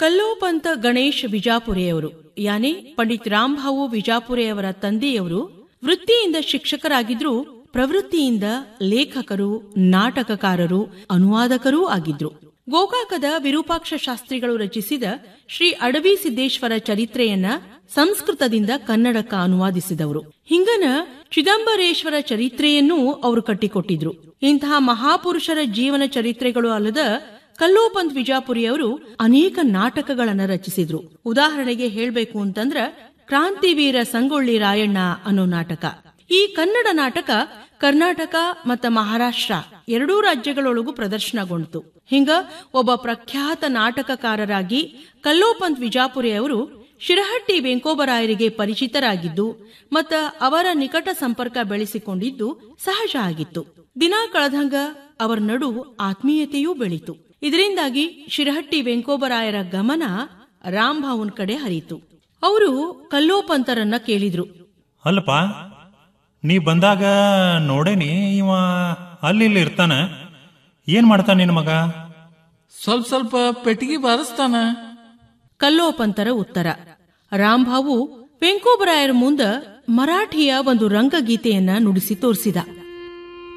ಕಲ್ಲೋಪಂತ ಗಣೇಶ್ ವಿಜಾಪುರೆಯವರು ಯಾನೆ ಪಂಡಿತ್ ರಾಮ್ಭಾವು ವಿಜಾಪುರೆಯವರ ತಂದೆಯವರು ವೃತ್ತಿಯಿಂದ ಶಿಕ್ಷಕರಾಗಿದ್ರು ಪ್ರವೃತ್ತಿಯಿಂದ ಲೇಖಕರು ನಾಟಕಕಾರರು ಅನುವಾದಕರೂ ಆಗಿದ್ರು ಗೋಕಾಕದ ವಿರೂಪಾಕ್ಷ ಶಾಸ್ತ್ರಿಗಳು ರಚಿಸಿದ ಶ್ರೀ ಅಡವಿ ಸಿದ್ದೇಶ್ವರ ಚರಿತ್ರೆಯನ್ನ ಸಂಸ್ಕೃತದಿಂದ ಕನ್ನಡಕ್ಕ ಅನುವಾದಿಸಿದವರು ಹಿಂಗನ ಚಿದಂಬರೇಶ್ವರ ಚರಿತ್ರೆಯನ್ನೂ ಅವರು ಕಟ್ಟಿಕೊಟ್ಟಿದ್ರು ಇಂತಹ ಮಹಾಪುರುಷರ ಜೀವನ ಚರಿತ್ರೆಗಳು ಅಲ್ಲದ ಕಲ್ಲೋಪಂತ್ ವಿಜಾಪುರಿಯವರು ಅನೇಕ ನಾಟಕಗಳನ್ನ ರಚಿಸಿದ್ರು ಉದಾಹರಣೆಗೆ ಹೇಳ್ಬೇಕು ಅಂತಂದ್ರ ಕ್ರಾಂತಿವೀರ ಸಂಗೊಳ್ಳಿ ರಾಯಣ್ಣ ಅನ್ನೋ ನಾಟಕ ಈ ಕನ್ನಡ ನಾಟಕ ಕರ್ನಾಟಕ ಮತ್ತು ಮಹಾರಾಷ್ಟ್ರ ಎರಡೂ ರಾಜ್ಯಗಳೊಳಗೂ ಪ್ರದರ್ಶನಗೊಂಡಿತು ಹಿಂಗ ಒಬ್ಬ ಪ್ರಖ್ಯಾತ ನಾಟಕಕಾರರಾಗಿ ಕಲ್ಲೋಪಂತ್ ವಿಜಾಪುರಿ ಅವರು ಶಿರಹಟ್ಟಿ ವೆಂಕೋಬರಾಯರಿಗೆ ಪರಿಚಿತರಾಗಿದ್ದು ಮತ್ತ ಅವರ ನಿಕಟ ಸಂಪರ್ಕ ಬೆಳೆಸಿಕೊಂಡಿದ್ದು ಸಹಜ ಆಗಿತ್ತು ದಿನ ಕಳೆದಂಗ ಅವರ ನಡು ಆತ್ಮೀಯತೆಯೂ ಬೆಳೀತು ಇದರಿಂದಾಗಿ ಶಿರಹಟ್ಟಿ ವೆಂಕೋಬರಾಯರ ಗಮನ ರಾಮ್ಭಾವನ್ ಕಡೆ ಹರಿತು ಅವರು ಕಲ್ಲೋಪಂತರನ್ನ ಕೇಳಿದ್ರು ಅಲ್ಲಪ್ಪ ನೀ ಬಂದಾಗ ನೋಡೇನಿ ಇವ ಅಲ್ಲಿ ಇಲ್ಲಿ ಇರ್ತಾನ ಏನ್ ಮಾಡ್ತಾನ ನಿನ್ ಮಗ ಸ್ವಲ್ಪ ಸ್ವಲ್ಪ ಪೆಟ್ಟಿಗೆ ಬಾರಿಸ್ತಾನ ಕಲ್ಲೋಪಂತರ ಉತ್ತರ ರಾಮ್ಭಾವು ವೆಂಕೋಬರಾಯರ ಮುಂದ ಮರಾಠಿಯ ಒಂದು ರಂಗಗೀತೆಯನ್ನ ನುಡಿಸಿ ತೋರಿಸಿದ